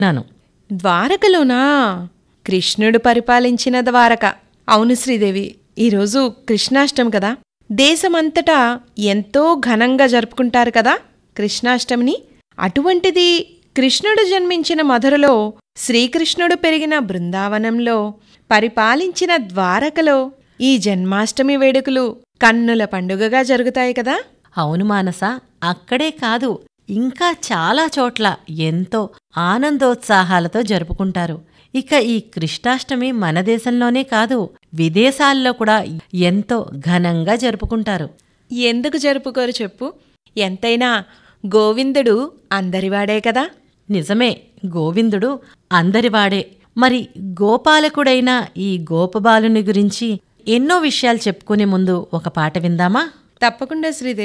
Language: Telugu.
నాను ద్వారకలోనా కృష్ణుడు పరిపాలించిన ద్వారక అవును శ్రీదేవి ఈరోజు కృష్ణాష్టమి కదా దేశమంతటా ఎంతో ఘనంగా జరుపుకుంటారు కదా కృష్ణాష్టమిని అటువంటిది కృష్ణుడు జన్మించిన మధురలో శ్రీకృష్ణుడు పెరిగిన బృందావనంలో పరిపాలించిన ద్వారకలో ఈ జన్మాష్టమి వేడుకలు కన్నుల పండుగగా జరుగుతాయి కదా అవును మానస అక్కడే కాదు ఇంకా చాలా చోట్ల ఎంతో ఆనందోత్సాహాలతో జరుపుకుంటారు ఇక ఈ కృష్ణాష్టమి మన దేశంలోనే కాదు విదేశాల్లో కూడా ఎంతో ఘనంగా జరుపుకుంటారు ఎందుకు జరుపుకోరు చెప్పు ఎంతైనా గోవిందుడు అందరివాడే కదా నిజమే గోవిందుడు అందరివాడే మరి గోపాలకుడైన ఈ గోపబాలుని గురించి ఎన్నో విషయాలు చెప్పుకునే ముందు ఒక పాట విందామా తప్పకుండా శ్రీదేవి